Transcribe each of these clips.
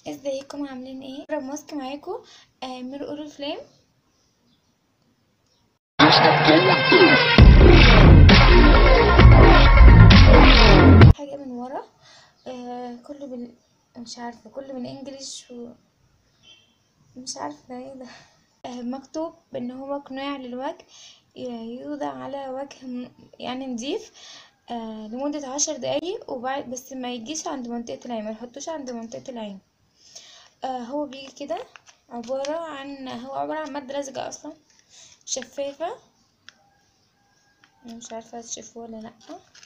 ازيكم عاملين ايه جرب ماسك معاكم آه من اورو فليم حاجه من ورا آه كله بال مش عارفه كله من انجليش و... مش عارفه ده ايه ده آه مكتوب ان هو قناع للوجه يوضع على وجه م- يعني نضيف آه لمدة عشر دقايق وبعد بس ما يجيش عند منطقة العين ما نحطوش عند منطقة العين آه هو بيجي كده عبارة عن هو عبارة عن مادة لزجة أصلا شفافة أنا مش عارفة تشوفوه ولا لأ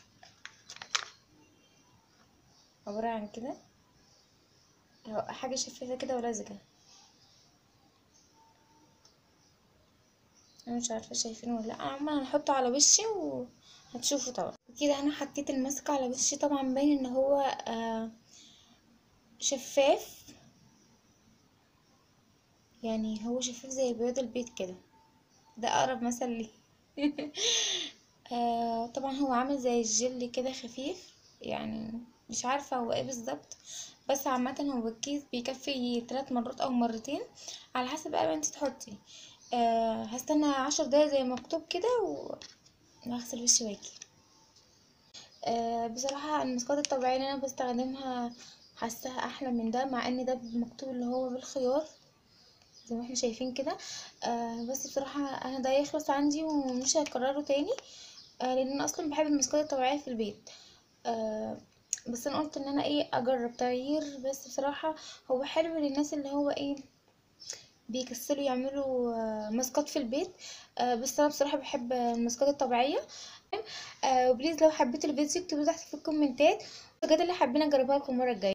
عبارة عن كده أهو حاجة شفافة كده ولزجة أنا مش عارفة شايفينه ولا لأ أنا عمالة هنحطه على وشي وهتشوفوا طبعا كده أنا حطيت الماسك على وشي طبعا باين إن هو آه شفاف يعني هو شفاف زي بياض البيض كده ده اقرب مثل لي آه طبعا هو عامل زي الجل كده خفيف يعني مش عارفه هو ايه بالظبط بس عامه هو الكيس بيكفي ثلاث مرات او مرتين على حسب بقى ما انت تحطي آه هستنى عشر دقايق زي ما مكتوب كده وهغسل وشي واجي آه بصراحه الماسكات الطبيعيه اللي انا بستخدمها حاساها احلى من ده مع ان ده مكتوب اللي هو بالخيار زي ما احنا شايفين كده آه بس بصراحة انا ده يخلص عندي ومش هكرره تاني آه لان انا اصلا بحب المسكات الطبيعية في البيت آه بس انا قلت ان انا ايه اجرب تغيير بس بصراحة هو حلو للناس اللي هو ايه بيكسلوا يعملوا آه ماسكات في البيت آه بس انا بصراحة بحب الماسكات الطبيعية آه وبليز لو حبيتوا الفيديو اكتبوا تحت في الكومنتات الحاجات اللي حابين اجربها لكم المرة الجاية